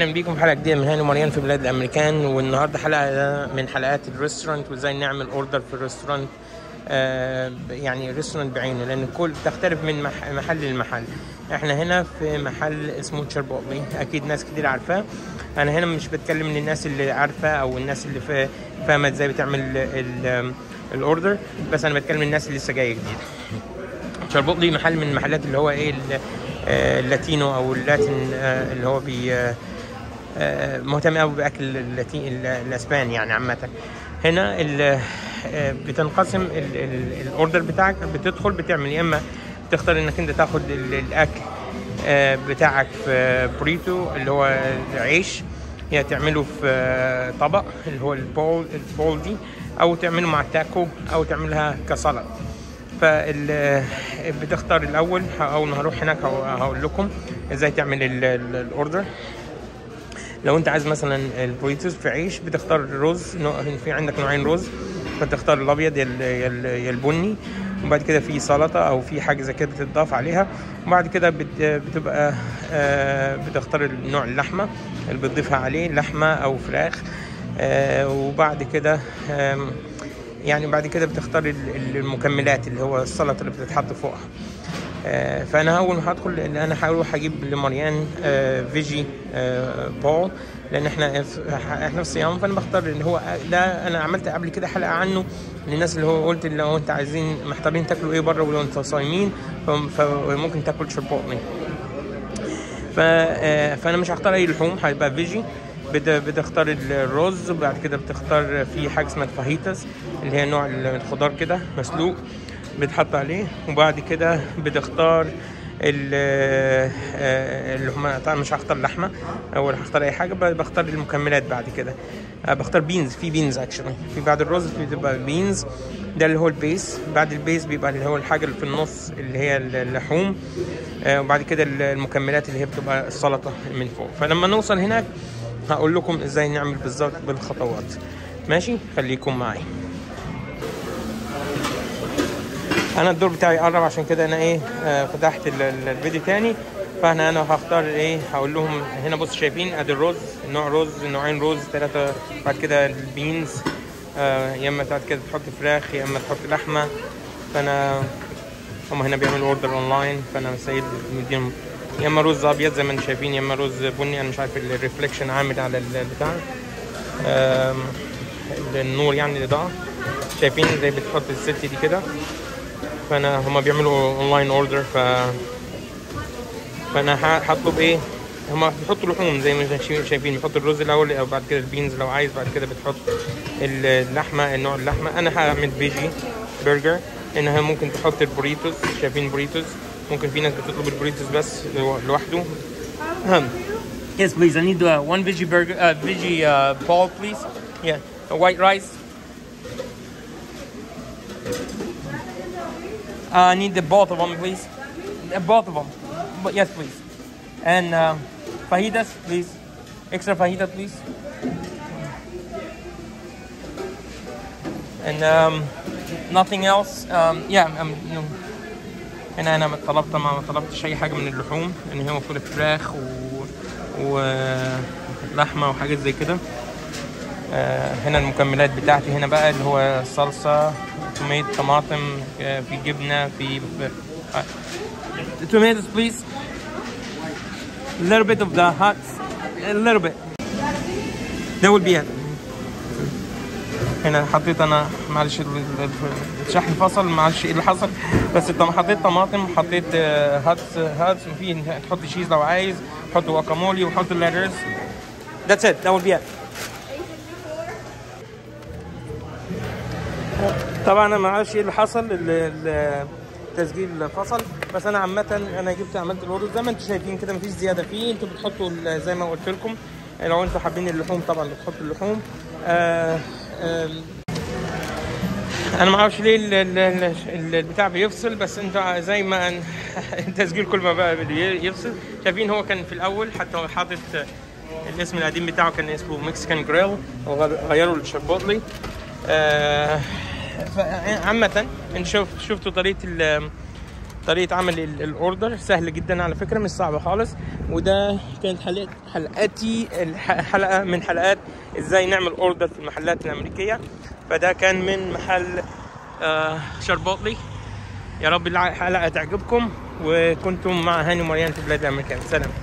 اهلا بيكم في حلقه جديده من هاني ومريان في بلاد الامريكان والنهارده حلقه من حلقات الريستورانت وازاي نعمل اوردر في الريستورانت آه يعني ريستورانت بعينه لان كل تختلف من مح محل لمحل احنا هنا في محل اسمه تشربوتلي اكيد ناس كتير عارفاه انا هنا مش بتكلم للناس اللي عارفه او الناس اللي فا- فاهمه ازاي بتعمل ال- الاوردر بس انا بتكلم الناس اللي لسه جايه جديد شربوطلي محل من المحلات اللي هو ايه ال- آه، اللاتينو او اللاتين آه، اللي هو بي آه، آه، مهتم قوي باكل اللاتين ال- الاسبان يعني عامه هنا ال- آه، بتنقسم ال- ال- الاوردر بتاعك بتدخل بتعمل يا اما تختار انك انت تاخد ال- الاكل آه، بتاعك في بريتو اللي هو عيش هي تعمله في آه، طبق اللي هو البول البول دي او تعمله مع تاكو او تعملها كسلطه فال بتختار الاول اول ما هروح هناك هقو- هقول لكم ازاي تعمل ال- ال- الاوردر لو انت عايز مثلا البوريتوس في عيش بتختار رز نوع في عندك نوعين رز فتختار الابيض يا ال- يا ال- يا البني وبعد كده في سلطه او في حاجه زي كده بتضاف عليها وبعد كده بت- بتبقى آه، بتختار نوع اللحمه اللي بتضيفها عليه لحمه او فراخ آه، وبعد كده آم، يعني بعد كده بتختار ال- ال- المكملات اللي هو السلطه اللي بتتحط فوقها آه، فانا اول ما هدخل ان انا هروح اجيب لمريان آه، فيجي آه، بول لان احنا في- احنا في الصيام فانا بختار اللي هو ده انا عملت قبل كده حلقه عنه للناس اللي هو قلت لو انت عايزين محتارين تاكلوا ايه بره ولو انتوا صايمين فم- فممكن تاكل شربوتلي ف... آه، فانا مش هختار اي لحوم هيبقى فيجي بت- بتختار الرز وبعد كده بتختار في حاجه اسمها فاهيتاس اللي هي نوع الخضار كده مسلوق بتحط عليه وبعد كده بتختار ال- آه، اللي هم طبعا مش هختار لحمه ولا هختار اي حاجه ب- بختار المكملات بعد كده آه، بختار بينز في بينز اكشلي في بعد الرز بتبقى بينز ده اللي هو البيس بعد البيس بيبقى اللي هو الحاجه اللي في النص اللي هي اللحوم آه، وبعد كده المكملات اللي هي بتبقى السلطه من فوق فلما نوصل هناك هقول لكم ازاي نعمل بالظبط بالخطوات ماشي خليكم معي انا الدور بتاعي قرب عشان كده انا ايه آه فتحت ال- ال- الفيديو تاني فاحنا انا هختار ايه هقول لهم هنا بص شايفين ادي الرز نوع رز نوعين رز ثلاثه بعد كده البينز آه يا اما بعد كده تحط فراخ يا اما تحط لحمه فانا هم هنا بيعملوا اوردر اونلاين فانا سيد مديهم يا اما رز ابيض زي ما انتم شايفين يا اما رز بني انا مش عارف الريفليكشن عامل على البتاع آم، النور يعني الاضاءه شايفين زي بتحط الست دي كده فانا هما بيعملوا اونلاين اوردر ف فانا ه- هطلب ايه هما بيحطوا لحوم زي ما شايفين- شايفين بيحطوا الرز الاول او بعد كده البينز لو عايز بعد كده بتحط اللحمه النوع اللحمه انا هعمل فيجي برجر انها ممكن تحط البوريتوس شايفين بوريتوس ممكن في ناس بتطلب البوريتوس بس لو- لوحده Um, yes, please. I need uh, one veggie burger, uh, veggie uh, ball, please. Yeah, a white rice. Uh, I need the both of them, please. Uh, both of them. But yes, please. And uh, fajitas, please. Extra fajita, please. And um, nothing else. Um, yeah, I'm, you know, هنا انا طلبت ما طلبتش اي حاجه من اللحوم لان هي المفروض فراخ و... ولحمه وحاجات زي كده آه، هنا المكملات بتاعتي هنا بقى اللي هو صلصه توميت طماطم آه، في جبنه في آه، tomatoes please a little bit of the hot a little bit that will be it هنا حطيت انا معلش ال- ال- الشحن فصل معلش ايه اللي حصل بس طم حطيت طماطم حطيت آه، هاتس هاتس وفي تحط شيز لو عايز حط واكامولي وحط الليترز That's it. That will be it. طبعا انا ما اعرفش ايه اللي حصل ال- ال- التسجيل فصل بس انا عامه انا جبت عملت الاوردر زي ما انتم شايفين كده مفيش زياده فيه انتوا بتحطوا ال- زي ما قلت لكم لو انتوا حابين اللحوم طبعا بتحطوا اللحوم آه آم، انا ما اعرفش ليه ال- ال- ال- البتاع بيفصل بس انت زي ما ان- التسجيل كل ما بقى بي- يفصل شايفين هو كان في الاول حتى هو حاطط الاسم القديم بتاعه كان اسمه مكسيكان جريل وغيروا لشربوتلي آه ف- عامة انت شوف شفتوا طريقة ال طريقه عمل ال- الاوردر سهل جدا على فكره مش صعبه خالص وده كانت حلقه حلقاتي الح- حلقه من حلقات ازاي نعمل اوردر في المحلات الامريكيه فده كان من محل آه شربوطلي يا رب الحلقه تعجبكم وكنتم مع هاني ومريان في بلاد الامريكان سلام